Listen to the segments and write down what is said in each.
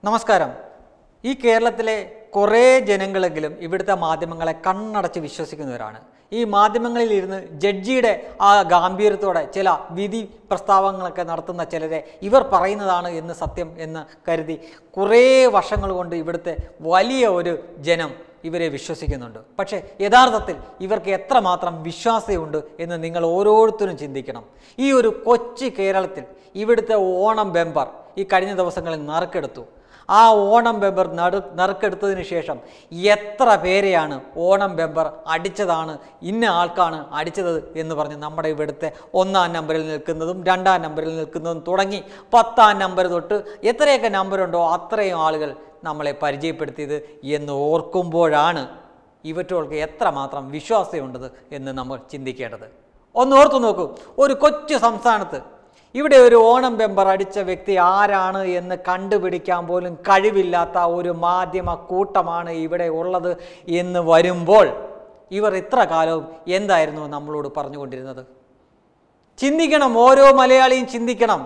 നമസ്കാരം ഈ കേരളത്തിലെ കുറേ ജനങ്ങളെങ്കിലും ഇവിടുത്തെ മാധ്യമങ്ങളെ കണ്ണടച്ച് വിശ്വസിക്കുന്നവരാണ് ഈ മാധ്യമങ്ങളിൽ ഇരുന്ന് ജഡ്ജിയുടെ ആ ഗാംഭീര്യത്തോടെ ചില വിധി പ്രസ്താവങ്ങളൊക്കെ നടത്തുന്ന ചിലരെ ഇവർ പറയുന്നതാണ് എന്ന് സത്യം എന്ന് കരുതി കുറേ വർഷങ്ങൾ കൊണ്ട് ഇവിടുത്തെ വലിയ ഒരു ജനം ഇവരെ വിശ്വസിക്കുന്നുണ്ട് പക്ഷേ യഥാർത്ഥത്തിൽ ഇവർക്ക് എത്രമാത്രം വിശ്വാസ്യമുണ്ട് എന്ന് നിങ്ങൾ ഓരോരുത്തരും ചിന്തിക്കണം ഈ ഒരു കൊച്ചു കേരളത്തിൽ ഇവിടുത്തെ ഓണം ബെമ്പർ ഈ കഴിഞ്ഞ ദിവസങ്ങളിൽ നറുക്കെടുത്തു ആ ഓണം ബെമ്പർ നടു നറുക്കെടുത്തതിന് ശേഷം എത്ര പേരെയാണ് ഓണം ബെമ്പർ അടിച്ചതാണ് ഇന്ന ആൾക്കാണ് അടിച്ചത് എന്ന് പറഞ്ഞ് നമ്മുടെ ഇവിടുത്തെ ഒന്നാം നമ്പറിൽ നിൽക്കുന്നതും രണ്ടാം നമ്പറിൽ നിൽക്കുന്നതും തുടങ്ങി പത്താം നമ്പർ തൊട്ട് എത്രയൊക്കെ നമ്പറുണ്ടോ അത്രയും ആളുകൾ നമ്മളെ പരിചയപ്പെടുത്തിയത് എന്ന് ഓർക്കുമ്പോഴാണ് ഇവറ്റോൾക്ക് എത്രമാത്രം വിശ്വാസമുണ്ടത് എന്ന് നമ്മൾ ചിന്തിക്കേണ്ടത് ഒന്ന് ഓർത്തു നോക്കൂ ഒരു കൊച്ചു സംസ്ഥാനത്ത് ഇവിടെ ഒരു ഓണം ബെമ്പർ അടിച്ച വ്യക്തി ആരാണ് എന്ന് കണ്ടുപിടിക്കാൻ പോലും കഴിവില്ലാത്ത ഒരു മാധ്യമ കൂട്ടമാണ് ഇവിടെ ഉള്ളത് എന്ന് വരുമ്പോൾ ഇവർ ഇത്ര കാലവും എന്തായിരുന്നു നമ്മളോട് പറഞ്ഞുകൊണ്ടിരുന്നത് ചിന്തിക്കണം ഓരോ മലയാളിയും ചിന്തിക്കണം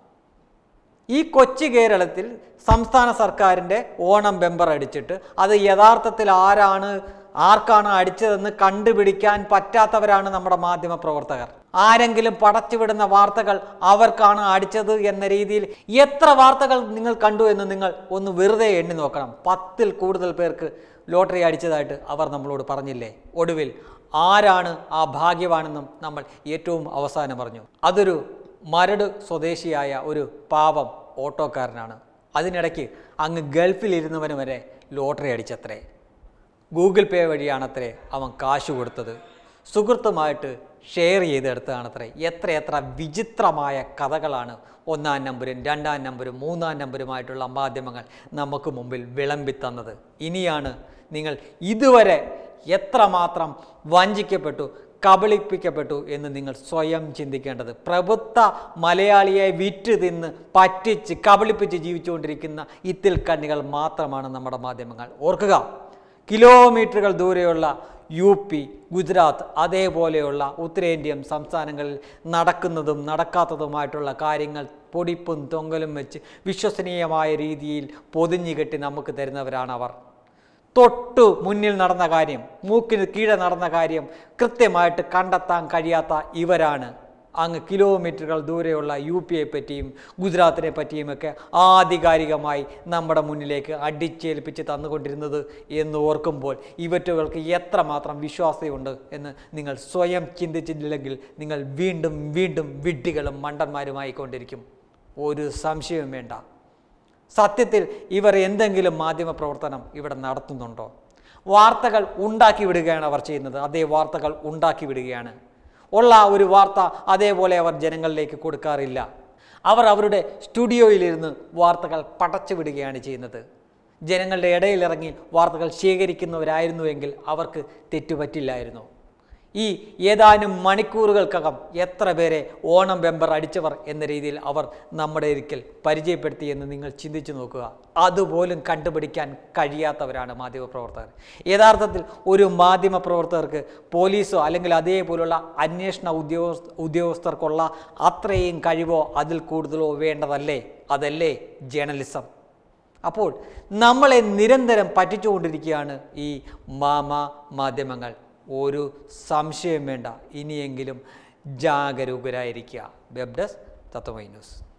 ഈ കൊച്ചു കേരളത്തിൽ സംസ്ഥാന സർക്കാരിൻ്റെ ഓണം ബെമ്പർ അടിച്ചിട്ട് അത് യഥാർത്ഥത്തിൽ ആരാണ് ആർക്കാണ് അടിച്ചതെന്ന് കണ്ടുപിടിക്കാൻ പറ്റാത്തവരാണ് നമ്മുടെ മാധ്യമ പ്രവർത്തകർ ആരെങ്കിലും പടച്ചുവിടുന്ന വാർത്തകൾ അവർക്കാണ് അടിച്ചത് എന്ന രീതിയിൽ എത്ര വാർത്തകൾ നിങ്ങൾ കണ്ടു എന്ന് നിങ്ങൾ ഒന്ന് വെറുതെ എണ്ണി നോക്കണം പത്തിൽ കൂടുതൽ പേർക്ക് ലോട്ടറി അടിച്ചതായിട്ട് അവർ നമ്മളോട് പറഞ്ഞില്ലേ ഒടുവിൽ ആരാണ് ആ ഭാഗ്യവാനെന്നും നമ്മൾ ഏറ്റവും അവസാനം പറഞ്ഞു അതൊരു മരട് സ്വദേശിയായ ഒരു പാവം ഓട്ടോക്കാരനാണ് അതിനിടയ്ക്ക് അങ്ങ് ഗൾഫിലിരുന്നവന് വരെ ലോട്ടറി അടിച്ചത്രേ ഗൂഗിൾ പേ വഴിയാണത്രേ അവൻ കാശ് കൊടുത്തത് സുഹൃത്തുമായിട്ട് ഷെയർ ചെയ്തെടുത്തതാണത്രേ എത്രയെത്ര വിചിത്രമായ കഥകളാണ് ഒന്നാം നമ്പരും രണ്ടാം നമ്പരും മൂന്നാം നമ്പരുമായിട്ടുള്ള മാധ്യമങ്ങൾ നമുക്ക് മുമ്പിൽ വിളമ്പിത്തന്നത് ഇനിയാണ് നിങ്ങൾ ഇതുവരെ എത്രമാത്രം വഞ്ചിക്കപ്പെട്ടു കബളിപ്പിക്കപ്പെട്ടു എന്ന് നിങ്ങൾ സ്വയം ചിന്തിക്കേണ്ടത് പ്രഭുത്വ മലയാളിയെ വിറ്റ് തിന്ന് പറ്റിച്ച് കബളിപ്പിച്ച് ജീവിച്ചുകൊണ്ടിരിക്കുന്ന ഇത്തിൽ കണ്ണികൾ മാത്രമാണ് നമ്മുടെ മാധ്യമങ്ങൾ ഓർക്കുക കിലോമീറ്ററുകൾ ദൂരെയുള്ള യു പി ഗുജറാത്ത് അതേപോലെയുള്ള ഉത്തരേന്ത്യൻ സംസ്ഥാനങ്ങളിൽ നടക്കുന്നതും നടക്കാത്തതുമായിട്ടുള്ള കാര്യങ്ങൾ പൊടിപ്പും തൊങ്കലും വെച്ച് വിശ്വസനീയമായ രീതിയിൽ പൊതിഞ്ഞു കെട്ടി നമുക്ക് തരുന്നവരാണ് അവർ തൊട്ടു മുന്നിൽ നടന്ന കാര്യം മൂക്കിന് കീഴെ നടന്ന കാര്യം കൃത്യമായിട്ട് കണ്ടെത്താൻ കഴിയാത്ത ഇവരാണ് അങ്ങ് കിലോമീറ്ററുകൾ ദൂരെയുള്ള യു പിയെ പറ്റിയും ഗുജറാത്തിനെ പറ്റിയുമൊക്കെ ആധികാരികമായി നമ്മുടെ മുന്നിലേക്ക് അടിച്ചേൽപ്പിച്ച് തന്നുകൊണ്ടിരുന്നത് എന്ന് ഓർക്കുമ്പോൾ ഇവറ്റുകൾക്ക് എത്രമാത്രം വിശ്വാസമുണ്ട് എന്ന് നിങ്ങൾ സ്വയം ചിന്തിച്ചിട്ടില്ലെങ്കിൽ നിങ്ങൾ വീണ്ടും വീണ്ടും വിഡ്ഢികളും മണ്ടന്മാരുമായി കൊണ്ടിരിക്കും ഒരു സംശയവും വേണ്ട സത്യത്തിൽ ഇവർ എന്തെങ്കിലും മാധ്യമ പ്രവർത്തനം ഇവിടെ നടത്തുന്നുണ്ടോ വാർത്തകൾ ഉണ്ടാക്കി വിടുകയാണ് അവർ ചെയ്യുന്നത് അതേ വാർത്തകൾ ഉണ്ടാക്കി വിടുകയാണ് ഉള്ള ഒരു വാർത്ത അതേപോലെ അവർ ജനങ്ങളിലേക്ക് കൊടുക്കാറില്ല അവർ അവരുടെ സ്റ്റുഡിയോയിലിരുന്ന് വാർത്തകൾ പടച്ചു വിടുകയാണ് ചെയ്യുന്നത് ജനങ്ങളുടെ ഇടയിലിറങ്ങി വാർത്തകൾ ശേഖരിക്കുന്നവരായിരുന്നുവെങ്കിൽ അവർക്ക് തെറ്റുപറ്റില്ലായിരുന്നു ഈ ഏതാനും മണിക്കൂറുകൾക്കകം എത്ര പേരെ ഓണം ബെമ്പർ അടിച്ചവർ എന്ന രീതിയിൽ അവർ നമ്മുടെ ഒരിക്കൽ പരിചയപ്പെടുത്തി എന്ന് നിങ്ങൾ ചിന്തിച്ചു നോക്കുക അതുപോലും കണ്ടുപിടിക്കാൻ കഴിയാത്തവരാണ് മാധ്യമപ്രവർത്തകർ യഥാർത്ഥത്തിൽ ഒരു മാധ്യമപ്രവർത്തകർക്ക് പോലീസോ അല്ലെങ്കിൽ അതേപോലുള്ള അന്വേഷണ ഉദ്യോഗസ്ഥ ഉദ്യോഗസ്ഥർക്കുള്ള അത്രയും കഴിവോ അതിൽ കൂടുതലോ വേണ്ടതല്ലേ അതല്ലേ ജേർണലിസം അപ്പോൾ നമ്മളെ നിരന്തരം പറ്റിച്ചുകൊണ്ടിരിക്കുകയാണ് ഈ മാമ മാധ്യമങ്ങൾ ഒരു സംശയം വേണ്ട ഇനിയെങ്കിലും ജാഗരൂകരായിരിക്കുക വെബ് ഡെസ്ക് തത്വമൈ ന്യൂസ്